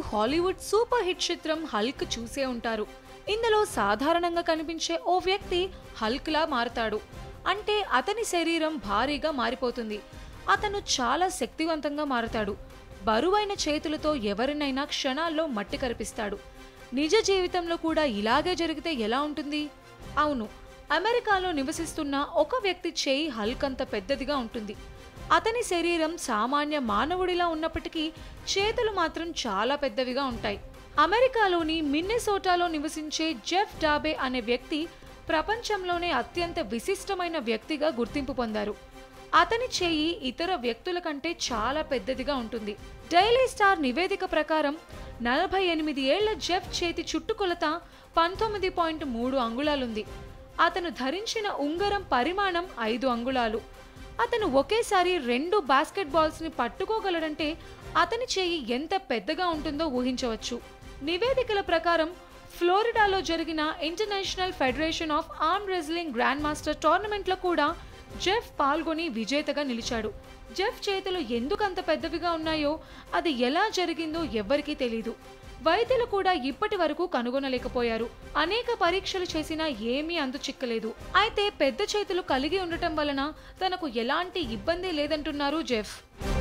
Hollywood super hit చిత్రం Hulk చూసే ఉంటారు ఇందులో సాధారణంగా కనిపించే ఓ వ్యక్తి హల్క్లా మారతాడు అంటే అతని శరీరం భారీగా మారిపోతుంది అతను చాలా శక్తివంతంగా మారతాడు బరువైన చేతులతో ఎవరినైనా క్షణాల్లో మట్టి కరిపిస్తాడు నిజ జీవితంలో కూడా ఇలాగే జరిగితే ఎలా ఉంటుంది అవును అమెరికాలో నివసిస్తున్న ఒక వ్యక్తి చేయి హల్క్ అంత పెద్దదిగా ఉంటుంది అతని శరీరం సామాన్య మానవుడిలా ఉన్నప్పటికీ చేతులు మాత్రం చాలా పెద్దవిగా ఉంటాయి అమెరికాలోని మిన్నెసోటాలో నివసించే జెఫ్ డాబే అనే వ్యక్తి ప్రపంచంలోనే అత్యంత విశిష్టమైన వ్యక్తిగా గుర్తింపు పొందారు అతని చేయి ఇతర వ్యక్తుల కంటే చాలా పెద్దదిగా ఉంటుంది డైలీ స్టార్ నివేదిక ప్రకారం నలభై ఎనిమిది ఏళ్ల జెఫ్ చేతి చుట్టుకొలత పంతొమ్మిది పాయింట్ మూడు అంగుళాలుంది అతను ధరించిన ఉంగరం పరిమాణం ఐదు అంగుళాలు అతను ఒకేసారి రెండు బాస్కెట్ బాల్స్ ని పట్టుకోగలడంటే అతని చేయి ఎంత పెద్దగా ఉంటుందో ఊహించవచ్చు నివేదికల ప్రకారం ఫ్లోరిడాలో జరిగిన International Federation of Arm Wrestling grand master టోర్నమెంట్లో కూడా జెఫ్ పాల్గొని విజేతగా నిలిచాడు జెఫ్ చేతులు ఎందుకు అంత పెద్దవిగా ఉన్నాయో అది ఎలా జరిగిందో ఎవ్వరికీ తెలీదు వైద్యులు కూడా ఇప్పటి వరకు కనుగొనలేకపోయారు అనేక పరీక్షలు చేసినా ఏమీ అందు చిక్కలేదు అయితే పెద్ద చేతులు కలిగి ఉండటం వలన తనకు ఎలాంటి ఇబ్బంది లేదంటున్నారు జెఫ్